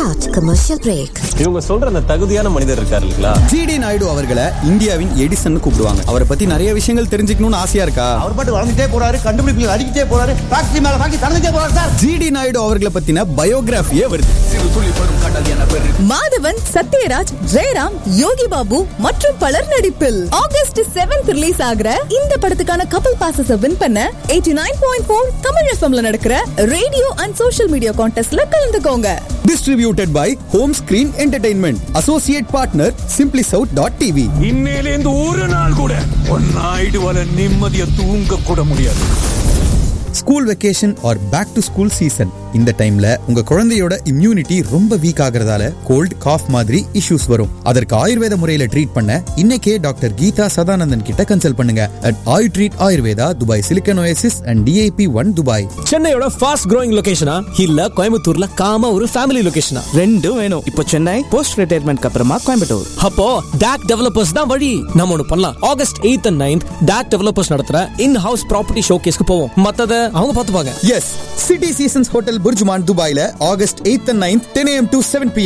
short commercial break. இவங்க சொல்ற அந்த தகுதியான மனிதர் இருக்காரு இல்லைங்களா ஜிடி நாயுடு அவர்களை இந்தியாவின் எடிசன் கூப்பிடுவாங்க அவரை பத்தி நிறைய விஷயங்கள் தெரிஞ்சுக்கணும்னு ஆசையா இருக்கா அவர் பாட்டு வளர்ந்துட்டே போறாரு கண்டுபிடிப்புகள் அடிக்கிட்டே போறாரு ஃபேக்டரி மேல ஃபேக்டரி தந்துட்டே போறாரு சார் ஜிடி நாயுடு அவர்களை பத்தின பயோகிராஃபியே வருது மாதவன் சத்யராஜ் ஜெயராம் யோகி பாபு மற்றும் பலர் நடிப்பில் ஆகஸ்ட் செவன்த் ரிலீஸ் ஆகிற இந்த படத்துக்கான கப்பல் பாசஸ் வின் பண்ண eighty nine point four Tamil எஃப்எம்ல நடக்கிற ரேடியோ அண்ட் சோஷியல் மீடியா கான்டெஸ்ட்ல கலந்துக்கோங்க distributed by home screen entertainment associate partner simply south dot TV இன்னையிலேந்து ஒரு நாள் கூட ஒன்னாயிடு வர நிம்மதியா தூங்க கூட முடியாது school vacation are back to school season இந்த டைம்ல உங்க குழந்தையோட இம்யூனிட்டி ரொம்ப வீக் ஆகுறதால கோல்ட் காஃப் மாதிரி இஷ்யூஸ் வரும் அதற்கு ஆயுர்வேத முறையில ட்ரீட் பண்ண இன்னைக்கே டாக்டர் கீதா சதானந்தன் கிட்ட கன்சல்ட் பண்ணுங்க at Ayu treat Ayurveda Dubai silicon oasis and DIP one Dubai சென்னையோட ஃபாஸ்ட் growing லொகேஷனா இல்ல கோயம்புத்தூர்ல காம ஒரு ஃபேமிலி லொகேஷனா ரெண்டும் வேணும் இப்போ சென்னை போஸ்ட் ரிட்டையர்மெண்ட்க்கு அப்புறமா கோயம்புத்தூர் அப்போ டாக் டெவலப்பர்ஸ் தான் வழி நம்ம ஒண்ணு பண்ணலாம் August eighth and ninth DAC developers நடத்துற இன் ஹவுஸ் ப்ராப்பர்ட்டி ஷோகேஸ்க்கு போவோம் மத்தத அவங்க பாத்துப்பாங்க S City Seasons hotel BurJuman துபாயில August 8th and 9th 10 am to 7 pm